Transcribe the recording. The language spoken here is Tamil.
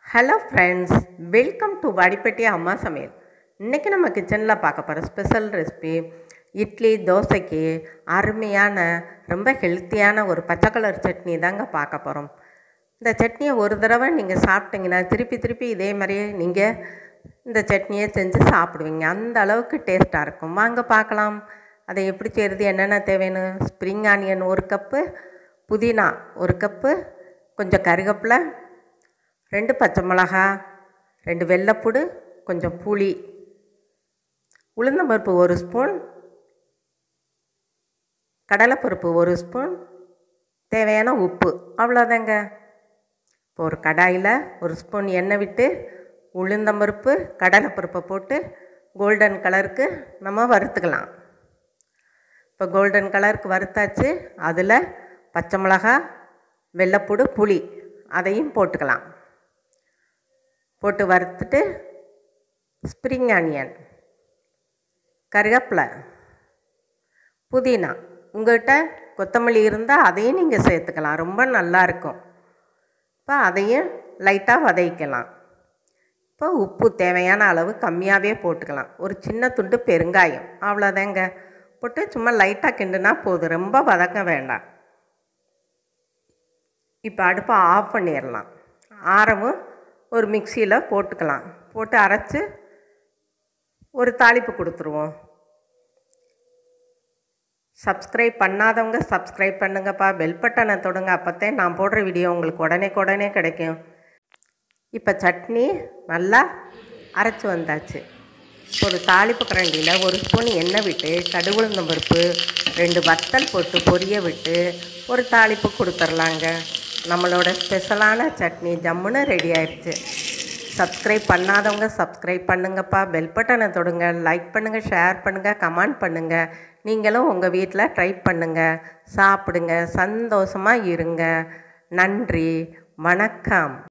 hello friends welcome to Vadipatti அம்மா சமையல் இன்றைக்கி நம்ம கிச்சனில் பார்க்க போகிற ஸ்பெஷல் ரெசிபி இட்லி தோசைக்கு அருமையான ரொம்ப ஹெல்த்தியான ஒரு பச்சை கலர் சட்னி தாங்க பார்க்க போகிறோம் இந்த சட்னியை ஒரு தடவை நீங்கள் சாப்பிட்டீங்கன்னா திருப்பி திருப்பி இதே மாதிரியே நீங்கள் இந்த சட்னியை செஞ்சு சாப்பிடுவீங்க அந்த அளவுக்கு டேஸ்ட்டாக இருக்கும் வாங்க பார்க்கலாம் அதை எப்படி செய்கிறது என்னென்ன தேவைன்னு ஸ்ப்ரிங் ஆனியன் ஒரு கப்பு புதினா ஒரு கப்பு கொஞ்சம் கருவேப்பிலை ரெண்டு பச்சை மிளகா ரெண்டு வெள்ளைப்பூடு கொஞ்சம் புளி உளுந்தம்பருப்பு ஒரு ஸ்பூன் கடலைப்பருப்பு ஒரு ஸ்பூன் தேவையான உப்பு அவ்வளோதாங்க இப்போ ஒரு கடாயில் ஒரு ஸ்பூன் எண்ணெய் விட்டு உளுந்தம்பருப்பு கடலைப்பருப்பை போட்டு கோல்டன் கலருக்கு நம்ம வறுத்துக்கலாம் இப்போ கோல்டன் கலருக்கு வறுத்தாச்சு அதில் பச்சை மிளகா வெள்ளைப்பூடு புளி அதையும் போட்டுக்கலாம் போட்டு வறுத்துட்டு ஸ்ப்ரிங் ஆனியன் கருவேப்பிலை புதினா உங்கள்கிட்ட கொத்தமல்லி இருந்தால் அதையும் நீங்கள் சேர்த்துக்கலாம் ரொம்ப நல்லாயிருக்கும் இப்போ அதையும் லைட்டாக வதக்கலாம் இப்போ உப்பு தேவையான அளவு கம்மியாகவே போட்டுக்கலாம் ஒரு சின்ன துண்டு பெருங்காயம் அவ்வளோதாங்க போட்டு சும்மா லைட்டாக கிண்டுனா போதும் ரொம்ப வதக்க வேண்டாம் இப்போ அடுப்பை ஆஃப் பண்ணிடலாம் ஆரமும் ஒரு மிக்சியில் போட்டுக்கலாம் போட்டு அரைச்சி ஒரு தாளிப்பு கொடுத்துருவோம் சப்ஸ்கிரைப் பண்ணாதவங்க சப்ஸ்கிரைப் பண்ணுங்கப்பா பெல் பட்டனை தொடுங்க அப்போத்தே நான் போடுற வீடியோ உங்களுக்கு உடனே உடனே கிடைக்கும் இப்போ சட்னி நல்லா அரைச்சி வந்தாச்சு ஒரு தாளிப்பு கரண்டியில் ஒரு ஸ்பூன் எண்ணெய் விட்டு கடுகுளுந்தம் பருப்பு ரெண்டு வத்தல் போட்டு பொரிய விட்டு ஒரு தாளிப்பு கொடுத்துர்லாங்க நம்மளோட ஸ்பெஷலான சட்னி ஜம்முன்னு ரெடி ஆயிடுச்சு சப்ஸ்கிரைப் பண்ணாதவங்க சப்ஸ்கிரைப் பண்ணுங்கப்பா பெல் பட்டனை தொடுங்க லைக் பண்ணுங்கள் ஷேர் பண்ணுங்கள் கமெண்ட் பண்ணுங்கள் நீங்களும் உங்கள் வீட்டில் ட்ரை பண்ணுங்கள் சாப்பிடுங்க சந்தோஷமாக இருங்க நன்றி வணக்கம்